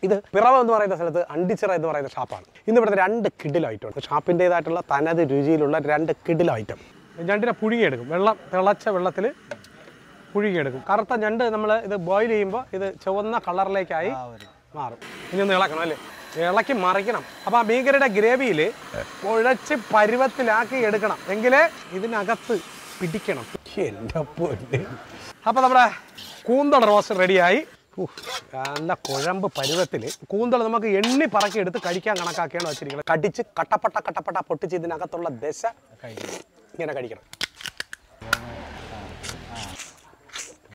ഇത് പിറവ എന്ന് പറയുന്ന സ്ഥലത്ത് അണ്ടിച്ചിറ എന്ന് പറയുന്ന ഷാപ്പാണ് ഇന്ന് ഇവിടുത്തെ രണ്ട് കിഡിൽ ഐറ്റം ഉണ്ട് ഷാപ്പിൻ്റേതായിട്ടുള്ള തനത് രുചിയിലുള്ള രണ്ട് കിഡിൽ ഐറ്റം ഞണ്ടിനെ പുഴുങ്ങിയെടുക്കും വെള്ളം തിളച്ച വെള്ളത്തിൽ പുഴുങ്ങിയെടുക്കും കറുത്ത ഞണ്ട് നമ്മൾ ഇത് ബോയിൽ ചെയ്യുമ്പോൾ ഇത് ചുവന്ന കളറിലേക്കായി മാറും ഇനി ഒന്ന് ഇളക്കണം അല്ലേ ഇളക്കി മറിക്കണം അപ്പോൾ ആ മീൻകറിയുടെ ഗ്രേവിയിൽ കുഴച്ച് പരുവത്തിലാക്കി എടുക്കണം എങ്കിലേ ഇതിനകത്ത് പിടിക്കണം എൻ്റെ പൊന്നെ അപ്പോൾ നമ്മുടെ കൂന്തൾ റോസ്റ്റ് റെഡിയായി ഉഫ്, നല്ല കുഴമ്പ് പരുവത്തിൽ കൂന്തൾ നമുക്ക് എണ്ണി പറക്കി എടുത്ത് കഴിക്കാൻ കണക്കാക്കിയാണ് വെച്ചിരിക്കുന്നത് കടിച്ച് കട്ടപ്പട്ട കട്ടപ്പട്ട പൊട്ടിച്ച് ഇതിനകത്തുള്ള ദശ ഇങ്ങനെ കഴിക്കണം